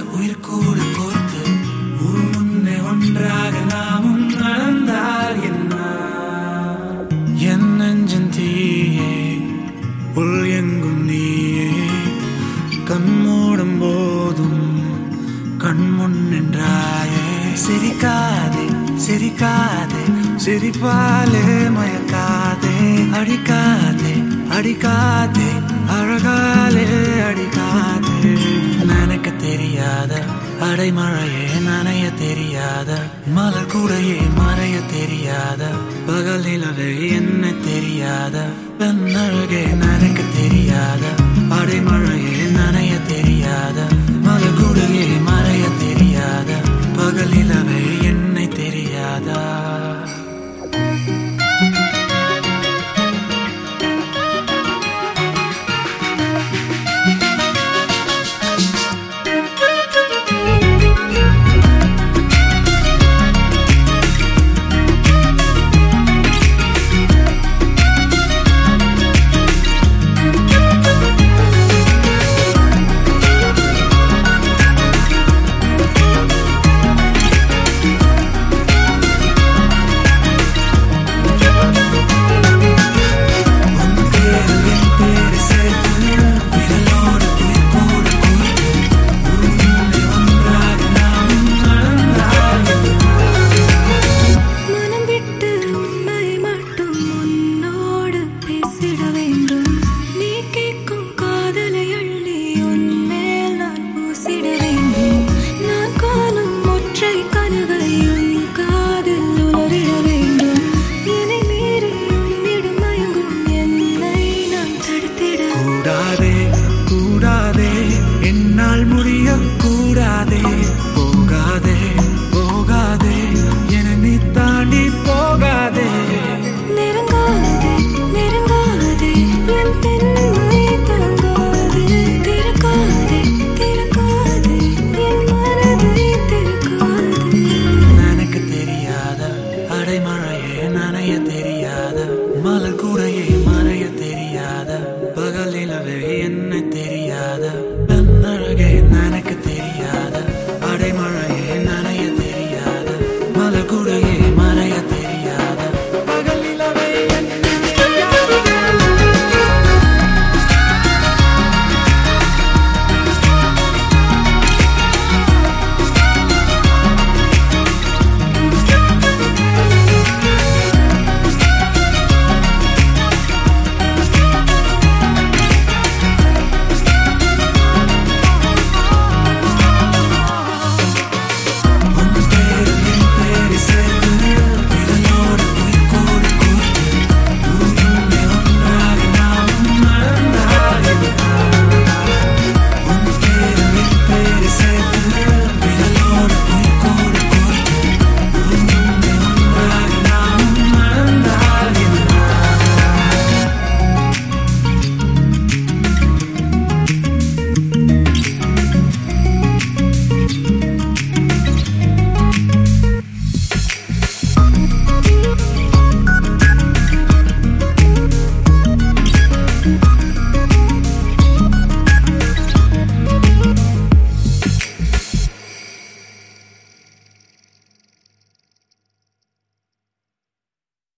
உயிர் கூட கோர்த்து ஊர் முன்னே ஒன்றாக நாமும் நடந்தால் என்ன என் நெஞ்சன் தீயே உள் எங்கும் நீயே கண் மூடும் போதும் கண் முன் நின்றாயே சிரிக்காதே சிரிக்காதே சிரிப்பாலே மயக்காதே அடிக்காதே அடிக்காதே அழகாலே அடிக்காதே நினைக்க தெரியாத அடைமழையே நனைய தெரியாத மலர் கூடையே மறைய தெரியாத பகல் நிலவே என்ன தெரியாத பெண்ணழகே நினைக்க தெரியாத அடைமழையே நனைய தெரியாத மலர் கூடையே மறைய தெரியாத பகல் நிலவே என்னை தெரியாதா உன் பேரில் என் பேரை சேர்த்து விரலோடு உயிர் கூட கோர்த்து உன்னை ஒன்றாக நாமும் நடந்தால் மனம் விட்டு உண்மை மட்டும் உன்னோடு பேசிட வேண்டும் நீ கேட்கும் காதலை அள்ளி உன்மேல் நான் பூசிட வேண்டும் நான் காணும் ஒற்றை கனவை உன் காதில் உணரிட வேண்டும் என்னை மீறி உன்னிடம் மயங்கும் என்னை நான் தடுத்திட கூடாதே கூடாதே என்னால் முடிய கூடாதே